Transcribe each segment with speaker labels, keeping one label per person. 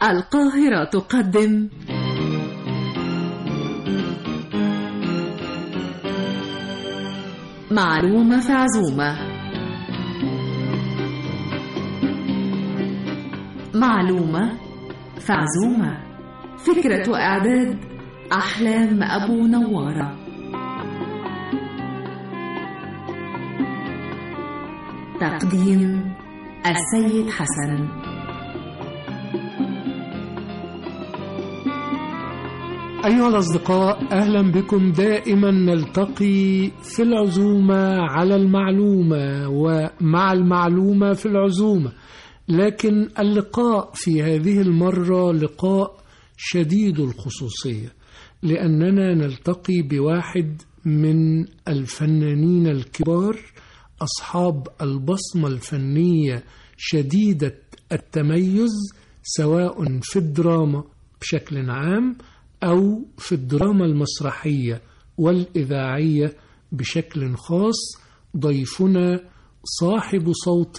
Speaker 1: القاهرة تقدم معلومة في عزومة معلومة في عزومة فكرة وإعداد أحلام أبو نوارة تقديم السيد حسن
Speaker 2: أيها الأصدقاء أهلا بكم دائما نلتقي في العزومة على المعلومة ومع المعلومة في العزومة لكن اللقاء في هذه المرة لقاء شديد الخصوصية لأننا نلتقي بواحد من الفنانين الكبار أصحاب البصمة الفنية شديدة التميز سواء في الدراما بشكل عام أو في الدراما المسرحية والإذاعية بشكل خاص ضيفنا صاحب صوت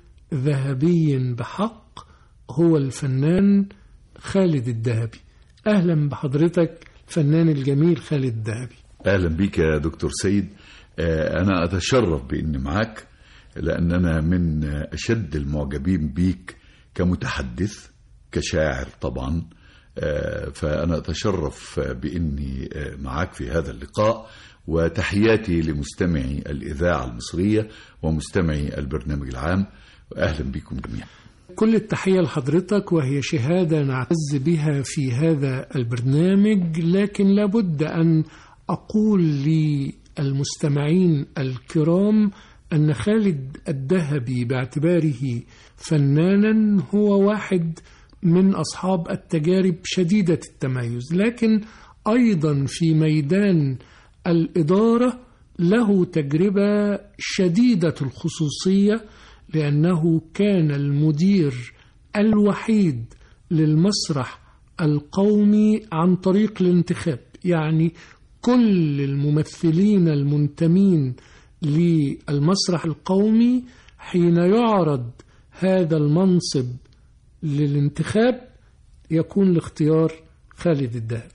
Speaker 2: ذهبي بحق هو الفنان خالد الذهبي أهلا بحضرتك الفنان الجميل خالد الذهبي
Speaker 3: اهلا بيك يا دكتور سيد آه، انا اتشرف باني معاك لان انا من اشد المعجبين بيك كمتحدث كشاعر طبعا آه، فانا اتشرف باني آه، معاك في هذا اللقاء وتحياتي لمستمعي الاذاعه المصريه ومستمعي البرنامج العام واهلا بكم جميعا
Speaker 2: كل التحية لحضرتك وهي شهادة نعتز بها في هذا البرنامج لكن لابد أن أقول للمستمعين الكرام أن خالد الذهبي باعتباره فنانا هو واحد من أصحاب التجارب شديدة التميز لكن أيضا في ميدان الإدارة له تجربة شديدة الخصوصية لأنه كان المدير الوحيد للمسرح القومي عن طريق الانتخاب يعني كل الممثلين المنتمين للمسرح القومي حين يعرض هذا المنصب للانتخاب يكون الاختيار خالد الذهبي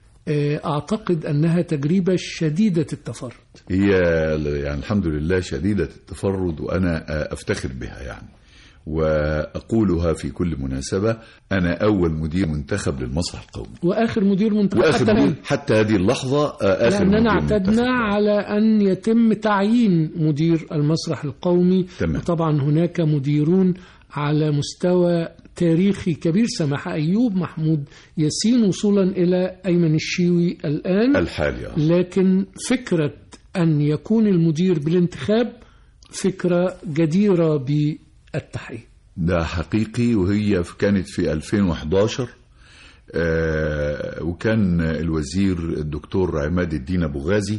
Speaker 2: أعتقد أنها تجربة شديدة التفرد
Speaker 3: هي يعني الحمد لله شديدة التفرد وأنا أفتخر بها يعني وأقولها في كل مناسبة أنا أول مدير منتخب للمسرح القومي
Speaker 2: وآخر مدير منتخب
Speaker 3: وآخر
Speaker 2: حتى
Speaker 3: مدير
Speaker 2: الآن
Speaker 3: حتى هذه اللحظة آخر
Speaker 2: لأننا
Speaker 3: مدير
Speaker 2: اعتدنا
Speaker 3: منتخب.
Speaker 2: على أن يتم تعيين مدير المسرح القومي
Speaker 3: تمام.
Speaker 2: وطبعا هناك مديرون على مستوى تاريخي كبير سماح أيوب محمود ياسين وصولا إلى أيمن الشيوي الآن
Speaker 3: الحالي آه.
Speaker 2: لكن فكرة أن يكون المدير بالانتخاب فكرة جديرة بالتحية
Speaker 3: ده حقيقي وهي كانت في 2011 آه، وكان الوزير الدكتور عماد الدين أبو غازي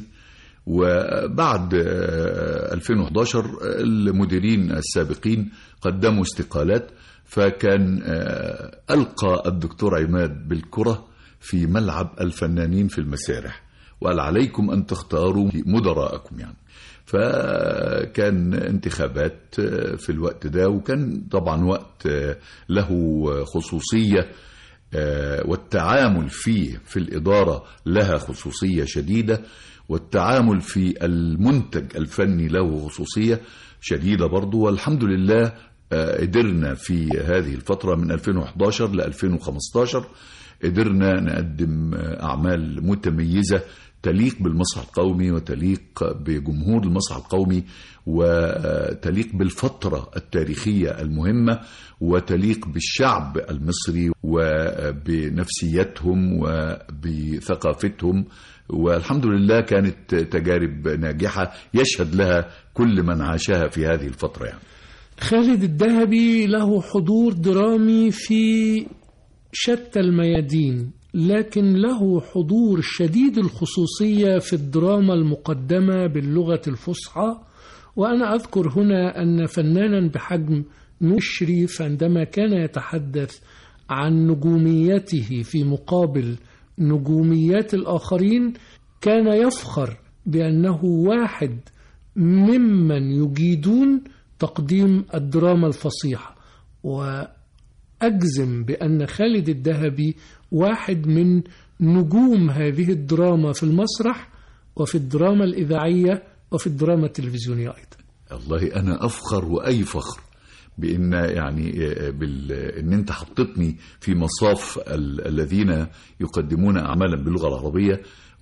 Speaker 3: وبعد آه، 2011 المديرين السابقين قدموا استقالات فكان آه، ألقى الدكتور عماد بالكرة في ملعب الفنانين في المسارح وقال عليكم أن تختاروا مدراءكم يعني فكان انتخابات في الوقت ده وكان طبعا وقت له خصوصية والتعامل فيه في الإدارة لها خصوصية شديدة والتعامل في المنتج الفني له خصوصية شديدة برضو والحمد لله قدرنا في هذه الفترة من 2011 ل 2015 قدرنا نقدم أعمال متميزة تليق بالمسرح القومي وتليق بجمهور المسرح القومي وتليق بالفترة التاريخية المهمة وتليق بالشعب المصري وبنفسيتهم وبثقافتهم والحمد لله كانت تجارب ناجحة يشهد لها كل من عاشها في هذه الفترة يعني.
Speaker 2: خالد الذهبي له حضور درامي في شتى الميادين لكن له حضور شديد الخصوصية في الدراما المقدمة باللغة الفصحى وأنا أذكر هنا أن فنانا بحجم نور الشريف عندما كان يتحدث عن نجوميته في مقابل نجوميات الآخرين كان يفخر بأنه واحد ممن يجيدون تقديم الدراما الفصيحة و أجزم بأن خالد الذهبي واحد من نجوم هذه الدراما في المسرح وفي الدراما الإذاعية وفي الدراما التلفزيونية أيضا
Speaker 3: والله انا افخر واي فخر بان يعني بال... ان انت حطتني في مصاف ال... الذين يقدمون اعمالا باللغه العربيه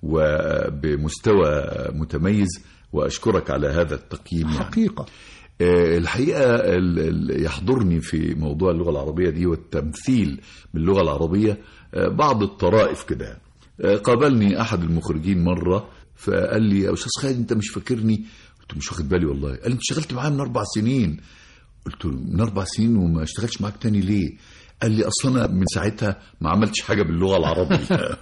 Speaker 3: وبمستوى متميز واشكرك على هذا التقييم يعني.
Speaker 2: حقيقة
Speaker 3: آه، الحقيقه ال- ال- يحضرني في موضوع اللغه العربيه دي والتمثيل باللغه العربيه آه، بعض الطرائف كده آه، قابلني احد المخرجين مره فقال لي يا استاذ خالد انت مش فاكرني قلت له مش واخد بالي والله قال لي انت اشتغلت معايا من اربع سنين قلت له من اربع سنين وما اشتغلتش معاك تاني ليه قال لي اصلا انا من ساعتها ما عملتش حاجه باللغه العربيه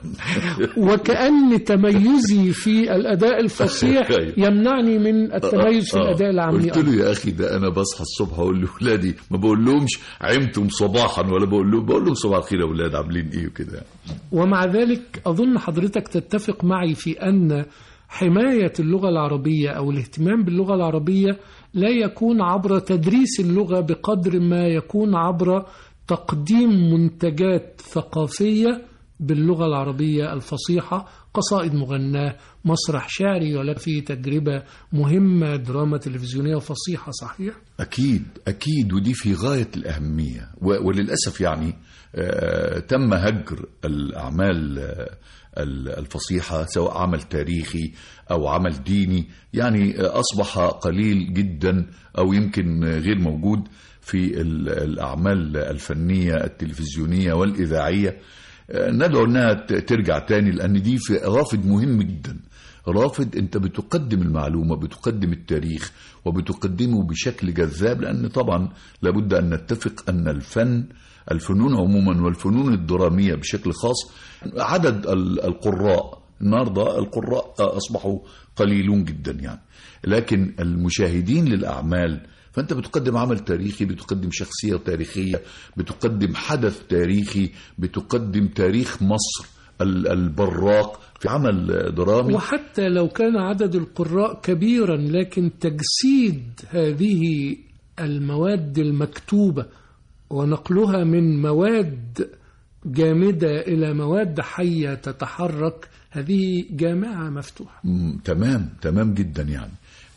Speaker 2: وكأن تميزي في الأداء الفصيح
Speaker 3: أيوة.
Speaker 2: يمنعني من التميز في
Speaker 3: آه.
Speaker 2: الأداء العامي
Speaker 3: قلت له يا اخي ده انا بصحى الصبح اقول لاولادي ما بقول لهمش عمتم صباحا ولا بقول لهم بقول لهم صباح الخير يا اولاد عاملين ايه وكده
Speaker 2: ومع ذلك أظن حضرتك تتفق معي في أن حماية اللغة العربية أو الاهتمام باللغة العربية لا يكون عبر تدريس اللغة بقدر ما يكون عبر تقديم منتجات ثقافية باللغة العربية الفصيحة قصائد مغناة مسرح شعري ولا في تجربة مهمة دراما تلفزيونية فصيحة صحيح؟
Speaker 3: اكيد اكيد ودي في غايه الاهميه و- وللاسف يعني آه، تم هجر الاعمال آه، ال- الفصيحه سواء عمل تاريخي او عمل ديني يعني آه، اصبح قليل جدا او يمكن آه، غير موجود في ال- الاعمال الفنيه التلفزيونيه والاذاعيه آه، ندعو انها ت- ترجع تاني لان دي في رافد مهم جدا رافد انت بتقدم المعلومه بتقدم التاريخ وبتقدمه بشكل جذاب لان طبعا لابد ان نتفق ان الفن الفنون عموما والفنون الدراميه بشكل خاص عدد ال- القراء النهارده القراء اصبحوا قليلون جدا يعني لكن المشاهدين للاعمال فانت بتقدم عمل تاريخي بتقدم شخصيه تاريخيه بتقدم حدث تاريخي بتقدم تاريخ مصر ال- البراق في عمل درامي
Speaker 2: وحتى لو كان عدد القراء كبيرا لكن تجسيد هذه المواد المكتوبة ونقلها من مواد جامدة إلى مواد حية تتحرك هذه جامعة مفتوحة
Speaker 3: مم، تمام تمام جدا يعني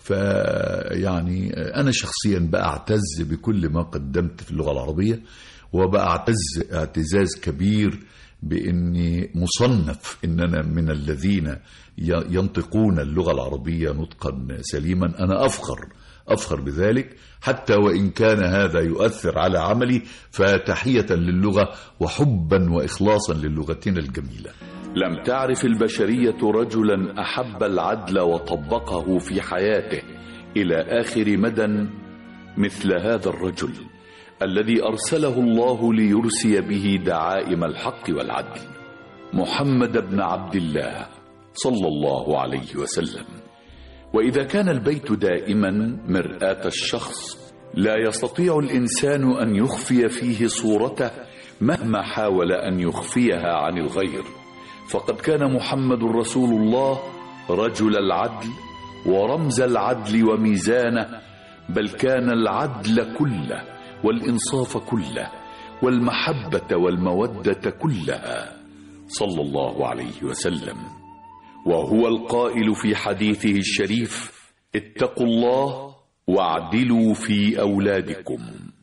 Speaker 3: فيعني انا شخصيا بعتز بكل ما قدمت في اللغه العربيه وبعتز اعتزاز كبير باني مصنف ان انا من الذين ي- ينطقون اللغه العربيه نطقا سليما انا افخر افخر بذلك حتى وان كان هذا يؤثر على عملي فتحيه للغه وحبا واخلاصا للغتنا الجميله
Speaker 4: لم تعرف البشرية رجلا أحب العدل وطبقه في حياته إلى آخر مدى مثل هذا الرجل الذي أرسله الله ليرسي به دعائم الحق والعدل محمد بن عبد الله صلى الله عليه وسلم وإذا كان البيت دائما مرآة الشخص لا يستطيع الإنسان أن يخفي فيه صورته مهما حاول أن يخفيها عن الغير فقد كان محمد رسول الله رجل العدل ورمز العدل وميزانه بل كان العدل كله والإنصاف كله والمحبة والمودة كلها صلى الله عليه وسلم وهو القائل في حديثه الشريف اتقوا الله واعدلوا في أولادكم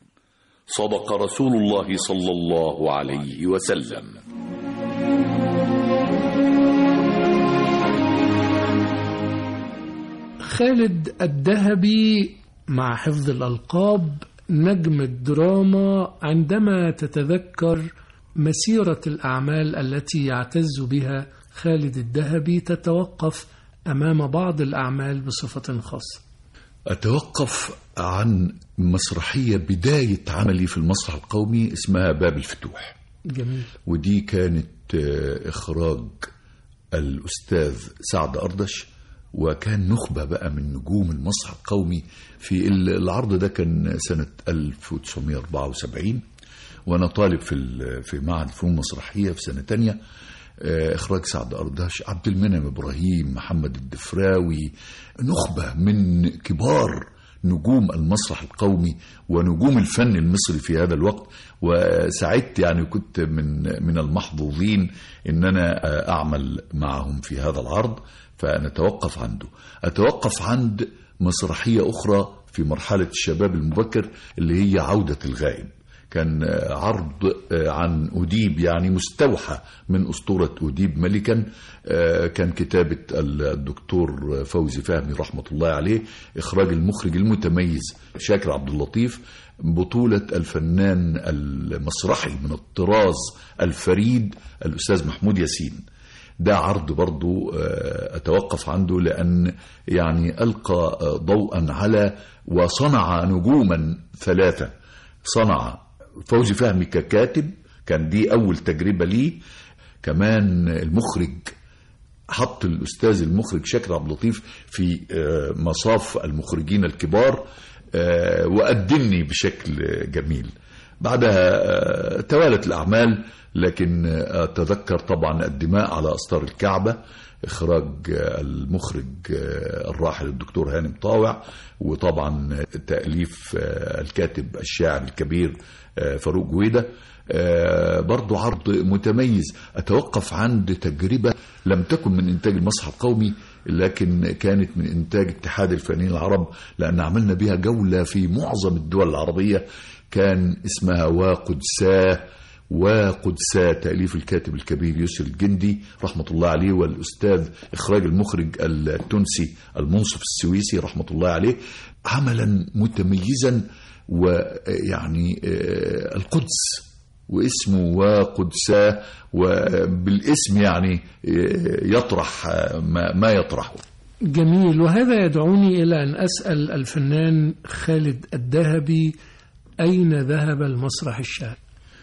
Speaker 4: صدق رسول الله صلى الله عليه وسلم
Speaker 2: خالد الذهبي مع حفظ الألقاب نجم الدراما عندما تتذكر مسيرة الأعمال التي يعتز بها خالد الذهبي تتوقف أمام بعض الأعمال بصفة خاصة
Speaker 3: أتوقف عن مسرحية بداية عملي في المسرح القومي اسمها باب الفتوح
Speaker 2: جميل
Speaker 3: ودي كانت آه، إخراج الأستاذ سعد أردش وكان نخبة بقى من نجوم المسرح القومي في ال- العرض ده كان سنة 1974 وأنا طالب في ال- في معهد فنون مسرحية في سنة تانية آه، إخراج سعد أردش عبد المنعم إبراهيم محمد الدفراوي نخبة من كبار نجوم المسرح القومي ونجوم الفن المصري في هذا الوقت وسعدت يعني كنت من من المحظوظين ان انا اعمل معهم في هذا العرض فنتوقف عنده اتوقف عند مسرحيه اخرى في مرحله الشباب المبكر اللي هي عوده الغائب كان عرض عن أديب يعني مستوحى من أسطورة أديب ملكا كان كتابة الدكتور فوزي فهمي رحمة الله عليه إخراج المخرج المتميز شاكر عبد اللطيف بطولة الفنان المسرحي من الطراز الفريد الأستاذ محمود ياسين ده عرض برضو أتوقف عنده لأن يعني ألقى ضوءا على وصنع نجوما ثلاثة صنع فوزي فهمي ككاتب كان دي أول تجربة ليه كمان المخرج حط الأستاذ المخرج شاكر عبد اللطيف في مصاف المخرجين الكبار وقدمني بشكل جميل بعدها توالت الأعمال لكن أتذكر طبعا الدماء على أستار الكعبة إخراج المخرج الراحل الدكتور هانم طاوع وطبعا تأليف الكاتب الشاعر الكبير فاروق جويدة برضو عرض متميز أتوقف عند تجربة لم تكن من إنتاج المسرح القومي لكن كانت من إنتاج اتحاد الفنانين العرب لأن عملنا بها جولة في معظم الدول العربية كان اسمها وقدساه وقدساء تأليف الكاتب الكبير يسر الجندي رحمة الله عليه والأستاذ إخراج المخرج التونسي المنصف السويسي رحمة الله عليه عملا متميزا ويعني القدس واسمه وقدساء وبالاسم يعني يطرح ما يطرحه
Speaker 2: جميل وهذا يدعوني إلى أن أسأل الفنان خالد الذهبي أين ذهب المسرح الشعبي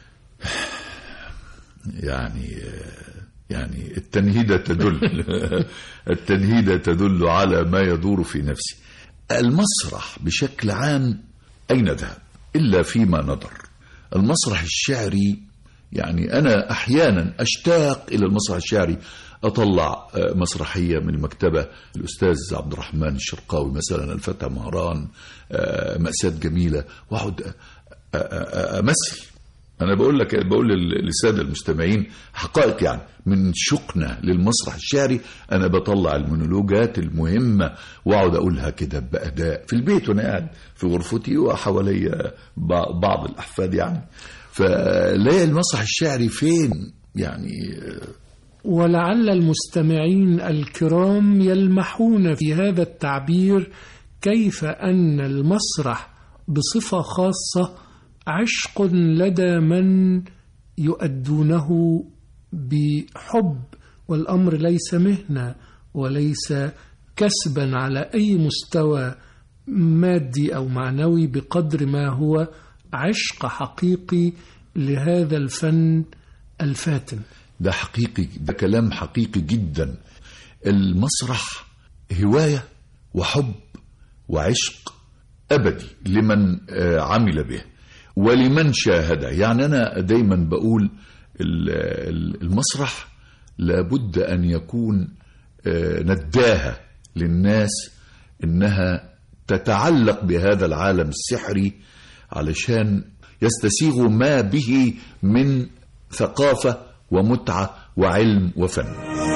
Speaker 3: يعني يعني التنهيدة تدل التنهيدة تدل على ما يدور في نفسي المسرح بشكل عام أين ذهب إلا فيما نظر المسرح الشعري يعني أنا أحيانا أشتاق إلى المسرح الشعري أطلع مسرحية من المكتبة الأستاذ عبد الرحمن الشرقاوي مثلا الفتى مهران مأساة جميلة وأقعد أمثل أنا بقول لك بقول للسادة المستمعين حقائق يعني من شقنا للمسرح الشعري أنا بطلع المونولوجات المهمة وأقعد أقولها كده بأداء في البيت وأنا قاعد في غرفتي وحواليا بعض الأحفاد يعني فلاقي المسرح الشعري فين يعني
Speaker 2: ولعل المستمعين الكرام يلمحون في هذا التعبير كيف أن المسرح بصفة خاصة عشق لدى من يؤدونه بحب والأمر ليس مهنة وليس كسبا على أي مستوى مادي أو معنوي بقدر ما هو عشق حقيقي لهذا الفن الفاتن
Speaker 3: ده حقيقي ده كلام حقيقي جدا المسرح هواية وحب وعشق أبدي لمن عمل به ولمن شاهده يعني أنا دايما بقول المسرح لابد أن يكون نداها للناس إنها تتعلق بهذا العالم السحري علشان يستسيغوا ما به من ثقافة ومتعة وعلم وفن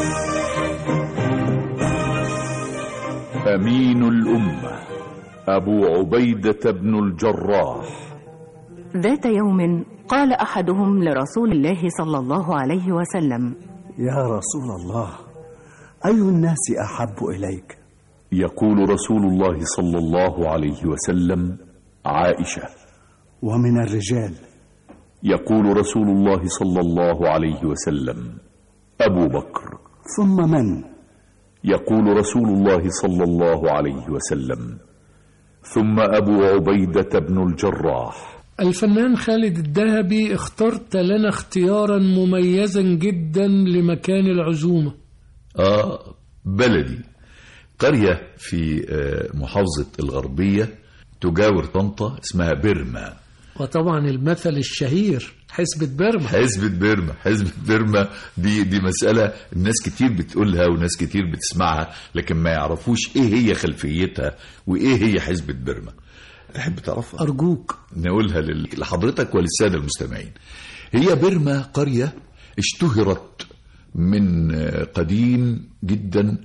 Speaker 4: أمين الأمة أبو عبيدة بن الجراح
Speaker 5: ذات يوم قال احدهم لرسول الله صلى الله عليه وسلم
Speaker 6: يا رسول الله اي الناس احب اليك
Speaker 4: يقول رسول الله صلى الله عليه وسلم عائشه
Speaker 6: ومن الرجال
Speaker 4: يقول رسول الله صلى الله عليه وسلم ابو بكر
Speaker 6: ثم من
Speaker 4: يقول رسول الله صلى الله عليه وسلم ثم ابو عبيده بن الجراح
Speaker 2: الفنان خالد الذهبي اخترت لنا اختيارا مميزا جدا لمكان العزومة
Speaker 3: آه بلدي قرية في محافظة الغربية تجاور طنطا اسمها بيرما
Speaker 2: وطبعا المثل الشهير حسبة بيرما
Speaker 3: حزبة بيرما حزبة بيرما دي دي مسألة الناس كتير بتقولها وناس كتير بتسمعها لكن ما يعرفوش ايه هي خلفيتها وايه هي حزبة بيرما تحب تعرفها
Speaker 2: أرجوك
Speaker 3: نقولها لل- لحضرتك وللسادة المستمعين هي بيرما قرية اشتهرت من قديم جدا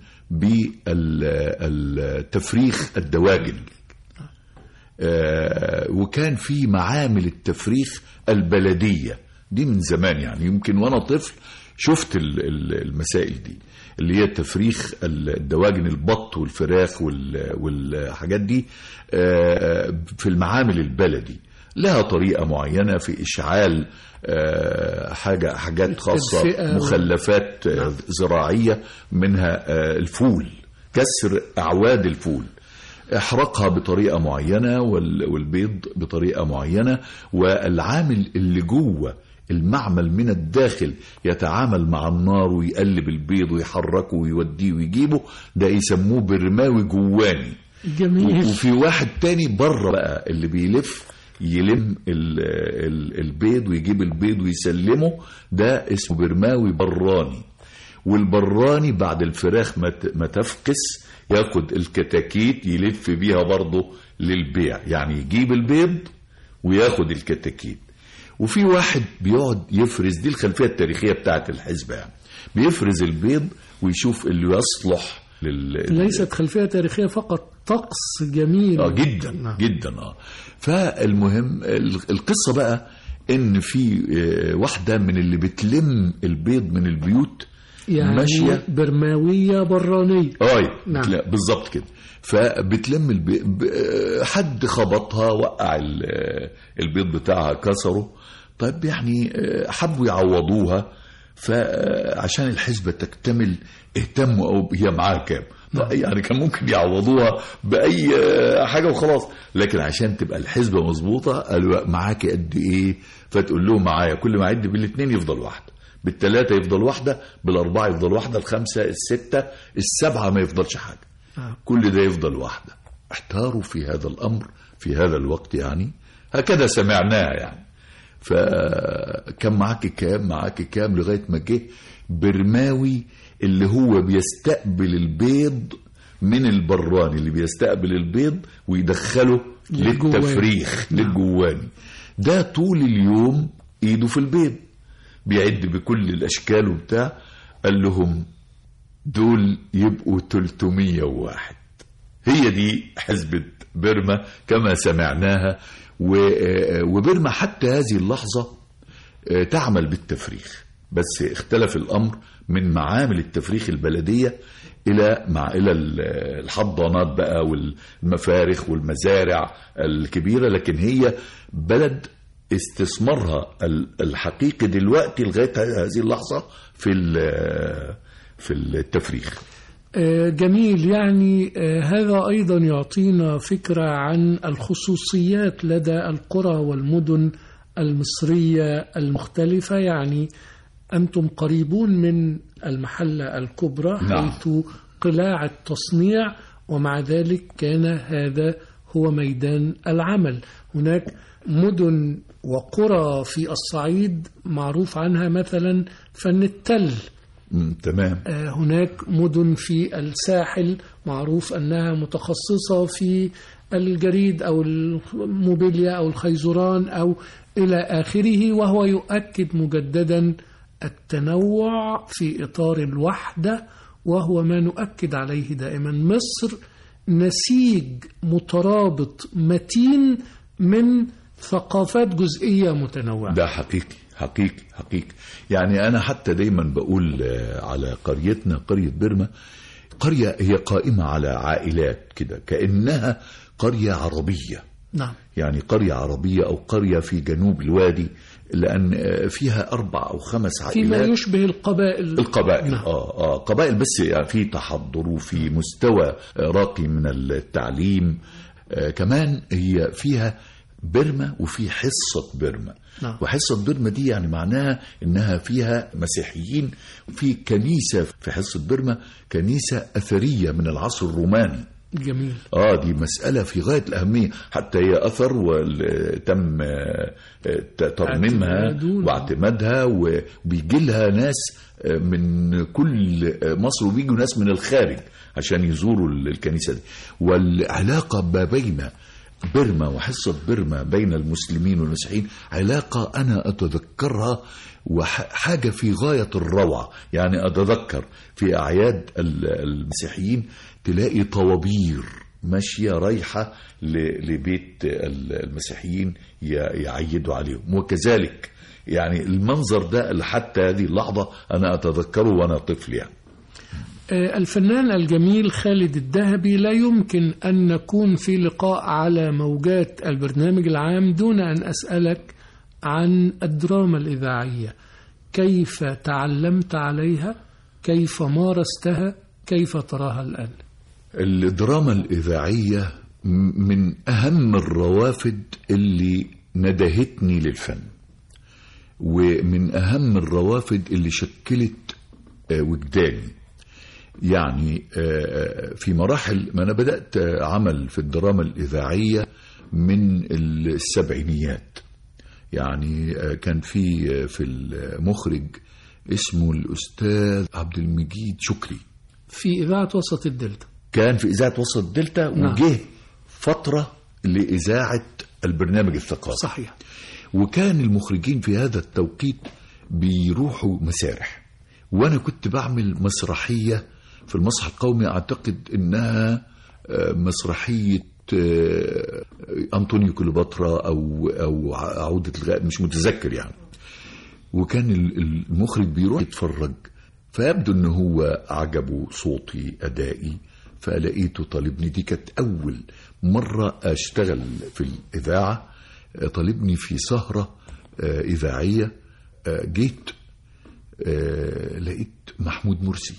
Speaker 3: بالتفريخ الدواجن آه، وكان في معامل التفريخ البلدية دي من زمان يعني يمكن وأنا طفل شفت ال- ال- المسائل دي اللي هي تفريخ الدواجن البط والفراخ وال- والحاجات دي آه، في المعامل البلدي لها طريقة معينة في إشعال آه، حاجة حاجات خاصة
Speaker 2: التدفئة.
Speaker 3: مخلفات آه، زراعية منها آه، الفول كسر أعواد الفول احرقها بطريقة معينة وال- والبيض بطريقة معينة والعامل اللي جوه المعمل من الداخل يتعامل مع النار ويقلب البيض ويحركه ويوديه ويجيبه ده يسموه برماوي جواني
Speaker 2: جميل
Speaker 3: وفي واحد تاني بره بقى اللي بيلف يلم ال ال البيض ويجيب البيض ويسلمه ده اسمه برماوي براني والبراني بعد الفراخ ما ت- ما تفقس ياخد الكتاكيت يلف بيها برضه للبيع يعني يجيب البيض وياخد الكتاكيت وفي واحد بيقعد يفرز دي الخلفيه التاريخيه بتاعت الحزب يعني بيفرز البيض ويشوف اللي يصلح لل
Speaker 2: ليست خلفية تاريخية فقط طقس جميل
Speaker 3: اه جدا
Speaker 2: نعم.
Speaker 3: جدا اه فالمهم ال- القصه بقى ان في آه، واحده من اللي بتلم البيض من البيوت
Speaker 2: يعني
Speaker 3: ماشيه
Speaker 2: برماوية برانية
Speaker 3: اه
Speaker 2: نعم.
Speaker 3: بتلا- بالظبط كده فبتلم البيض ب- آه، حد خبطها وقع ال- آه، البيض بتاعها كسره طيب يعني آه، حبوا يعوضوها فعشان الحسبة تكتمل اهتموا او هي معاها كام يعني كان ممكن يعوضوها باي آه، حاجه وخلاص لكن عشان تبقى الحسبه مظبوطه قالوا معاكي قد ايه فتقول لهم معايا كل ما اعد بالاثنين يفضل واحده بالثلاثه يفضل واحده بالاربعه يفضل واحده الخمسه السته السبعه ما يفضلش حاجه
Speaker 2: آه.
Speaker 3: كل ده يفضل واحده احتاروا في هذا الامر في هذا الوقت يعني هكذا سمعناه يعني فكان معاك كام معاك كام لغايه ما جه برماوي اللي هو بيستقبل البيض من البراني اللي بيستقبل البيض ويدخله
Speaker 2: للجواني.
Speaker 3: للتفريخ للجواني ده طول اليوم ايده في البيض بيعد بكل الاشكال وبتاع قال لهم دول يبقوا 301 هي دي حزبة بيرما كما سمعناها و- وبيرما حتى هذه اللحظة آه، تعمل بالتفريخ بس اختلف الأمر من معامل التفريخ البلدية إلى مع إلى ال- الحضانات بقى والمفارخ والمزارع الكبيرة لكن هي بلد استثمارها ال- الحقيقي دلوقتي لغاية هذه اللحظة في ال- في التفريخ
Speaker 2: آه، جميل يعني آه، هذا أيضا يعطينا فكرة عن الخصوصيات لدى القرى والمدن المصرية المختلفة يعني أنتم قريبون من المحلة الكبرى
Speaker 3: نعم.
Speaker 2: حيث قلاع التصنيع ومع ذلك كان هذا هو ميدان العمل هناك مدن وقرى في الصعيد معروف عنها مثلا فن التل
Speaker 3: مم، تمام
Speaker 2: آه، هناك مدن في الساحل معروف أنها متخصصة في الجريد أو الموبيليا أو الخيزران أو إلى آخره وهو يؤكد مجددا التنوع في إطار الوحدة وهو ما نؤكد عليه دائما مصر نسيج مترابط متين من ثقافات جزئية متنوعة
Speaker 3: ده حقيقي حقيقي حقيقي يعني أنا حتى دايما بقول آه، على قريتنا قرية بيرما قرية هي قائمة على عائلات كده كأنها قرية عربية
Speaker 2: نعم
Speaker 3: يعني قرية عربية أو قرية في جنوب الوادي لأن آه، فيها أربع أو خمس
Speaker 2: فيما
Speaker 3: عائلات
Speaker 2: يشبه القبائل
Speaker 3: القبائل
Speaker 2: نعم.
Speaker 3: اه اه قبائل بس يعني في تحضر وفي مستوى آه، راقي من التعليم آه كمان هي فيها بيرما وفي حصة بيرما
Speaker 2: نعم.
Speaker 3: وحصة بيرما دي يعني معناها انها فيها مسيحيين في كنيسة في حصة بيرما كنيسة أثرية من العصر الروماني
Speaker 2: جميل
Speaker 3: اه دي مسألة في غاية الأهمية حتى هي أثر وتم آه، ت- ترميمها
Speaker 2: اعتماد.
Speaker 3: واعتمادها وبيجي لها ناس آه، من كل آه، مصر وبيجوا ناس من الخارج عشان يزوروا ال- الكنيسة دي والعلاقة ما بين بيرما وحصة بيرما بين المسلمين والمسيحيين علاقة أنا أتذكرها وحاجة في غاية الروعة يعني أتذكر في أعياد ال- المسيحيين تلاقي طوابير ماشية رايحة ل- لبيت ال- المسيحيين ي- يعيدوا عليهم وكذلك يعني المنظر ده لحتى هذه اللحظة أنا أتذكره وأنا طفل يعني
Speaker 2: آه، الفنان الجميل خالد الذهبي لا يمكن أن نكون في لقاء على موجات البرنامج العام دون أن أسألك عن الدراما الإذاعية كيف تعلمت عليها كيف مارستها كيف تراها الآن
Speaker 3: الدراما الإذاعية م- من أهم الروافد اللي ندهتني للفن ومن أهم الروافد اللي شكلت آه، وجداني يعني آه، في مراحل ما أنا بدأت آه، عمل في الدراما الإذاعية من السبعينيات يعني آه، كان في آه، في المخرج اسمه الأستاذ عبد المجيد شكري
Speaker 2: في إذاعة وسط الدلتا
Speaker 3: كان في إذاعة وسط دلتا
Speaker 2: نعم.
Speaker 3: وجه فترة لإذاعة البرنامج الثقافي
Speaker 2: صحيح
Speaker 3: وكان المخرجين في هذا التوقيت بيروحوا مسارح وأنا كنت بعمل مسرحية في المسرح القومي أعتقد إنها آه، مسرحية آه، أنطونيو كليوباترا أو أو عودة الغاء مش متذكر يعني وكان ال- المخرج بيروح يتفرج فيبدو ان هو عجبه صوتي ادائي فلقيته طالبني دي كانت اول مره اشتغل في الاذاعه آه، طالبني في سهره آه، اذاعيه آه، جيت آه، لقيت محمود مرسي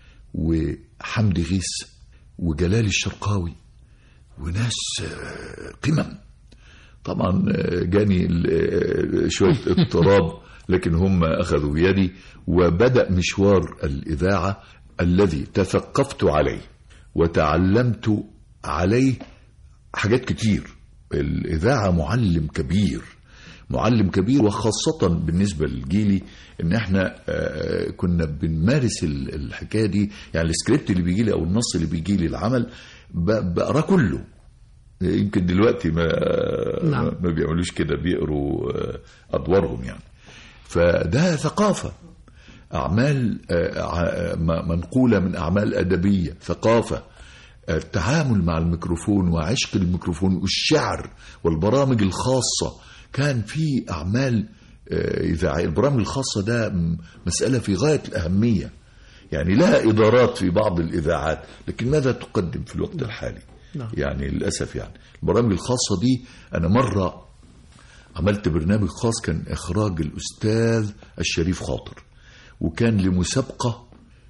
Speaker 3: وحمدي غيث وجلال الشرقاوي وناس آه، قمم طبعا آه، جاني ال- آه، شوية اضطراب لكن هم أخذوا يدي وبدأ مشوار الإذاعة الذي تثقفت عليه وتعلمت عليه حاجات كتير الإذاعة معلم كبير معلم كبير وخاصة بالنسبة لجيلي ان احنا آه، كنا بنمارس ال- الحكاية دي يعني السكريبت اللي بيجي لي او النص اللي بيجي لي العمل ب- بقراه كله يمكن دلوقتي ما
Speaker 2: نعم.
Speaker 3: ما بيعملوش كده بيقروا آه، ادوارهم يعني فده ثقافه اعمال آه، ع- م- منقوله من اعمال ادبيه ثقافه التعامل مع الميكروفون وعشق الميكروفون والشعر والبرامج الخاصه كان في اعمال آه، اذاعيه البرامج الخاصه ده م- مساله في غايه الاهميه يعني لها ادارات في بعض الاذاعات لكن ماذا تقدم في الوقت الحالي
Speaker 2: نعم.
Speaker 3: يعني للاسف يعني البرامج الخاصه دي انا مره عملت برنامج خاص كان اخراج الاستاذ الشريف خاطر وكان لمسابقه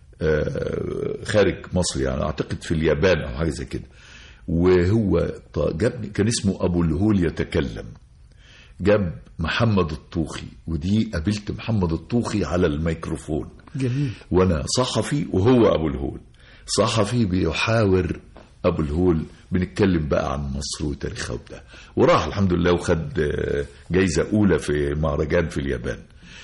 Speaker 3: آه، خارج مصر يعني اعتقد في اليابان او حاجه زي كده وهو ط- جابني كان اسمه ابو الهول يتكلم جاب محمد الطوخي ودي قابلت محمد الطوخي على الميكروفون
Speaker 2: جميل
Speaker 3: وانا صحفي وهو ابو الهول صحفي بيحاور ابو الهول بنتكلم بقى عن مصر وتاريخها وبتاع وراح الحمد لله وخد آه، جايزه اولى في مهرجان في اليابان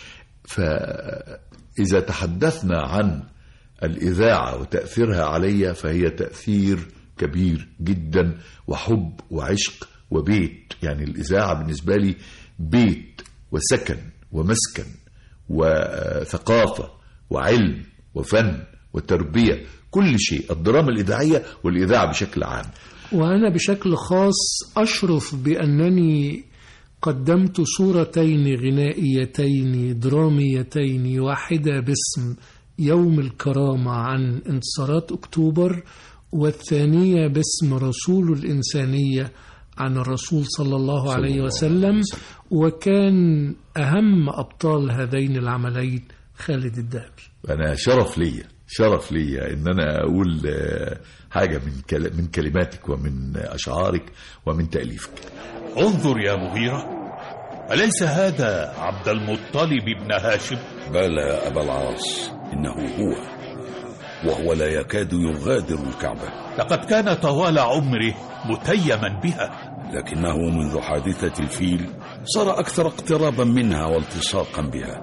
Speaker 3: فاذا تحدثنا عن الاذاعه وتاثيرها علي فهي تاثير كبير جدا وحب وعشق وبيت يعني الاذاعه بالنسبه لي بيت وسكن ومسكن وثقافه وعلم وفن وتربيه كل شيء الدراما الاذاعيه والاذاعه بشكل عام
Speaker 2: وأنا بشكل خاص أشرف بأنني قدمت صورتين غنائيتين دراميتين واحدة باسم يوم الكرامة عن انتصارات أكتوبر والثانية باسم رسول الإنسانية عن الرسول صلى الله عليه
Speaker 3: الله
Speaker 2: وسلم وكان أهم أبطال هذين العملين خالد الذهبي
Speaker 3: انا شرف ليا شرف ليا ان انا اقول آه، حاجه من كل- من كلماتك ومن اشعارك ومن تاليفك
Speaker 7: انظر يا مغيرة أليس هذا عبد المطلب بن هاشم
Speaker 8: بلى يا أبا العاص إنه هو وهو لا يكاد يغادر الكعبة
Speaker 7: لقد كان طوال عمره متيما بها
Speaker 8: لكنه منذ حادثة الفيل صار أكثر اقترابا منها والتصاقا بها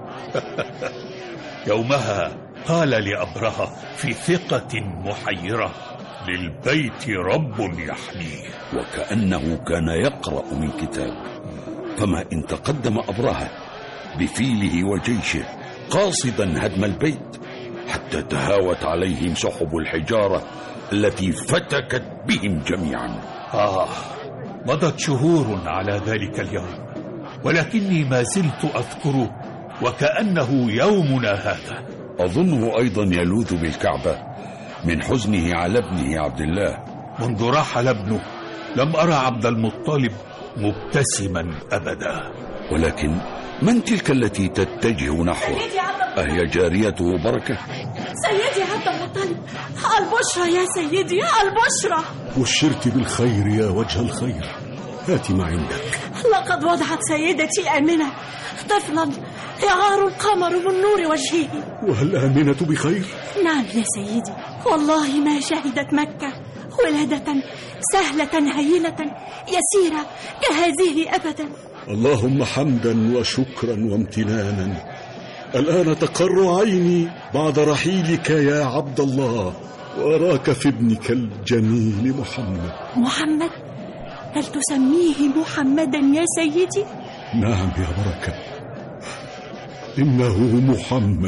Speaker 7: يومها قال لأبرهة في ثقة محيرة للبيت رب يحميه
Speaker 8: وكأنه كان يقرأ من كتاب فما إن تقدم أبرهة بفيله وجيشه قاصدا هدم البيت حتى تهاوت عليهم سحب الحجارة التي فتكت بهم جميعا
Speaker 7: آه مضت شهور على ذلك اليوم ولكني ما زلت أذكره وكأنه يومنا هذا
Speaker 8: أظنه أيضا يلوذ بالكعبة من حزنه على ابنه عبد الله
Speaker 7: منذ رحل ابنه لم أرى عبد المطلب مبتسما أبدا
Speaker 8: ولكن من تلك التي تتجه نحوه أهي جاريته بركة
Speaker 9: سيدي عبد المطلب البشرى يا سيدي البشرى
Speaker 6: بشرت بالخير يا وجه الخير هات ما عندك
Speaker 9: لقد وضعت سيدتي آمنة طفلا يغار القمر من نور وجهه
Speaker 6: وهل آمنة بخير؟
Speaker 9: نعم يا سيدي والله ما شهدت مكة ولادة سهلة هينة يسيرة كهذه أبدا
Speaker 6: اللهم حمدا وشكرا وامتنانا الآن تقر عيني بعد رحيلك يا عبد الله وأراك في ابنك الجميل محمد
Speaker 9: محمد هل تسميه محمدا يا سيدي؟
Speaker 6: نعم يا بركة إنه محمد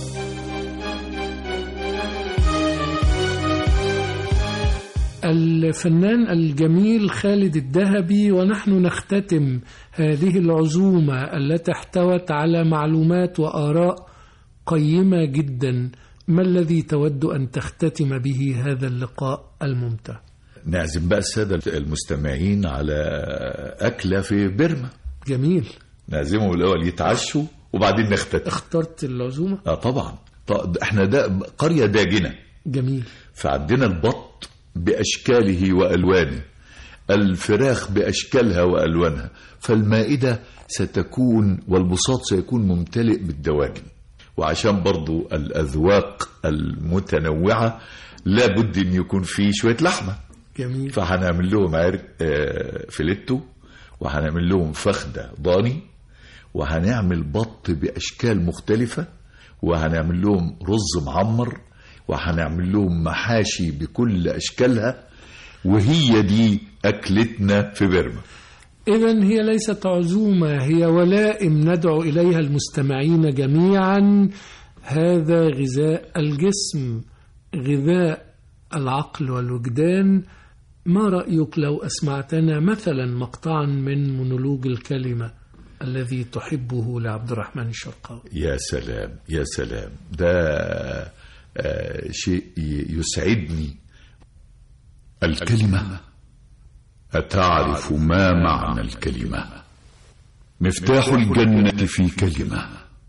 Speaker 2: الفنان الجميل خالد الذهبي ونحن نختتم هذه العزومة التي احتوت على معلومات وآراء قيمة جدا ما الذي تود أن تختتم به هذا اللقاء الممتع
Speaker 3: نعزم بقى السادة المستمعين على أكلة في بيرما
Speaker 2: جميل
Speaker 3: نعزمهم الأول يتعشوا وبعدين نختتم
Speaker 2: اخترت العزومة
Speaker 3: اه طبعا ط- احنا ده قرية داجنة
Speaker 2: جميل
Speaker 3: فعندنا البط بأشكاله وألوانه الفراخ بأشكالها وألوانها فالمائدة ستكون والبساط سيكون ممتلئ بالدواجن وعشان برضو الأذواق المتنوعة لابد أن يكون فيه شوية لحمة
Speaker 2: جميل
Speaker 3: فهنعمل لهم عرق آه، فيليتو وهنعمل لهم فخدة ضاني وهنعمل بط بأشكال مختلفة وهنعمل لهم رز معمر وهنعمل لهم محاشي بكل أشكالها وهي دي أكلتنا في بيرما
Speaker 2: إذا هي ليست عزومة هي ولائم ندعو إليها المستمعين جميعا هذا غذاء الجسم غذاء العقل والوجدان ما رأيك لو أسمعتنا مثلا مقطعا من مونولوج الكلمة الذي تحبه لعبد الرحمن الشرقاوي
Speaker 3: يا سلام يا سلام ده آه، شيء ي- يسعدني الكلمة أتعرف ما معنى الكلمة مفتاح الجنة في كلمة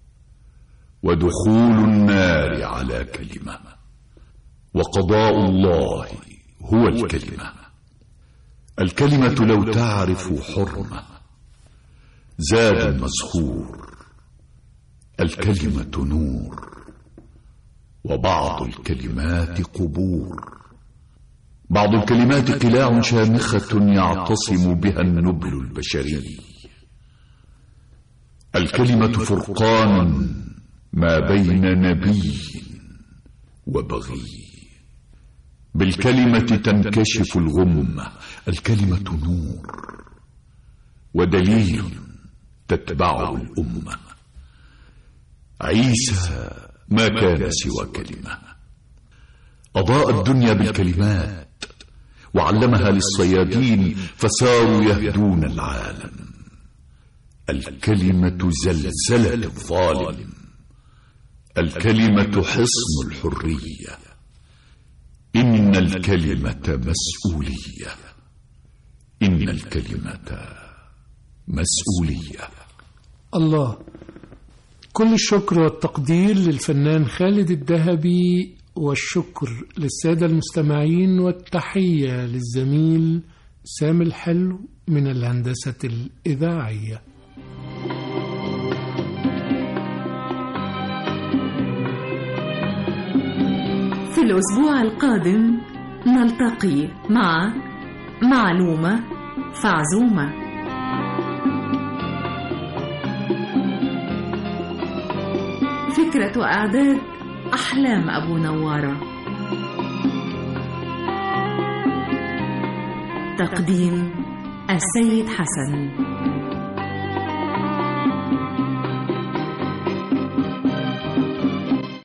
Speaker 3: ودخول النار على كلمة وقضاء الله هو الكلمة الكلمة لو تعرف حرمة زاد مسخور الكلمة نور وبعض الكلمات قبور بعض الكلمات قلاع شامخة يعتصم بها النبل البشري الكلمة فرقان ما بين نبي وبغي بالكلمة تنكشف الغمة الكلمة نور ودليل تتبعه الأمة عيسى ما كان سوى كلمة أضاء الدنيا بالكلمات وعلمها للصيادين فساروا يهدون العالم الكلمة زلزلة الظالم الكلمة حصن الحرية إن الكلمة مسؤولية إن الكلمة مسؤولية
Speaker 2: الله كل الشكر والتقدير للفنان خالد الذهبي والشكر للسادة المستمعين والتحية للزميل سامي الحلو من الهندسة الإذاعية
Speaker 5: في
Speaker 1: الأسبوع القادم نلتقي مع معلومة فعزومة فكرة وإعداد أحلام أبو نوارة تقديم السيد حسن